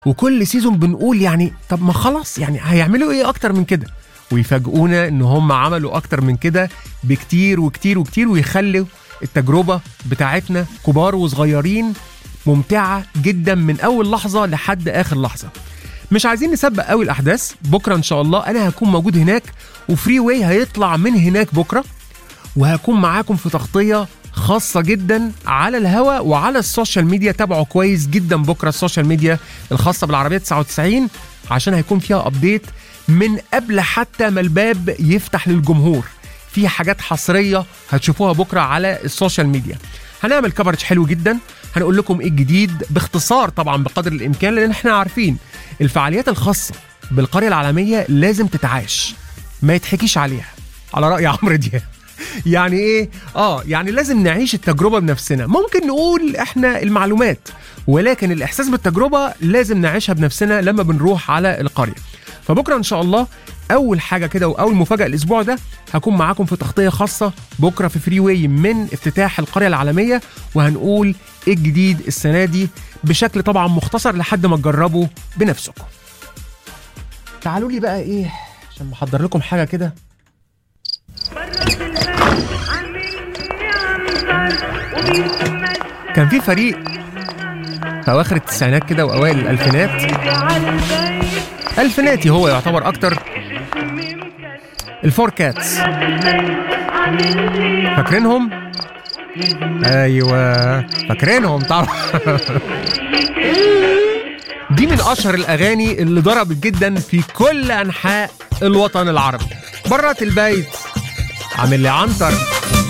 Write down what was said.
وكل سيزون بنقول يعني طب ما خلاص يعني هيعملوا ايه اكتر من كده ويفاجئونا ان هم عملوا اكتر من كده بكتير وكتير وكتير ويخلوا التجربة بتاعتنا كبار وصغيرين ممتعة جدا من اول لحظة لحد اخر لحظة مش عايزين نسبق قوي الاحداث بكره ان شاء الله انا هكون موجود هناك وفري واي هيطلع من هناك بكره وهكون معاكم في تغطيه خاصه جدا على الهوا وعلى السوشيال ميديا تابعوا كويس جدا بكره السوشيال ميديا الخاصه بالعربيه 99 عشان هيكون فيها ابديت من قبل حتى ما الباب يفتح للجمهور في حاجات حصريه هتشوفوها بكره على السوشيال ميديا هنعمل كفرج حلو جدا هنقول لكم ايه الجديد باختصار طبعا بقدر الامكان لان احنا عارفين الفعاليات الخاصه بالقريه العالميه لازم تتعاش ما يتحكيش عليها على راي عمرو دياب يعني ايه اه يعني لازم نعيش التجربه بنفسنا ممكن نقول احنا المعلومات ولكن الاحساس بالتجربه لازم نعيشها بنفسنا لما بنروح على القريه فبكره ان شاء الله اول حاجه كده واول مفاجاه الاسبوع ده هكون معاكم في تغطيه خاصه بكره في فري واي من افتتاح القريه العالميه وهنقول ايه الجديد السنه دي بشكل طبعا مختصر لحد ما تجربوا بنفسكم تعالوا لي بقى ايه عشان محضر لكم حاجه كده كان في فريق في اواخر التسعينات كده واوائل الالفينات الفيناتي هو يعتبر اكتر الفور كاتس فاكرينهم ايوه فاكرينهم طبعا دي من اشهر الاغاني اللي ضربت جدا في كل انحاء الوطن العربي برات البيت عامل لي عنتر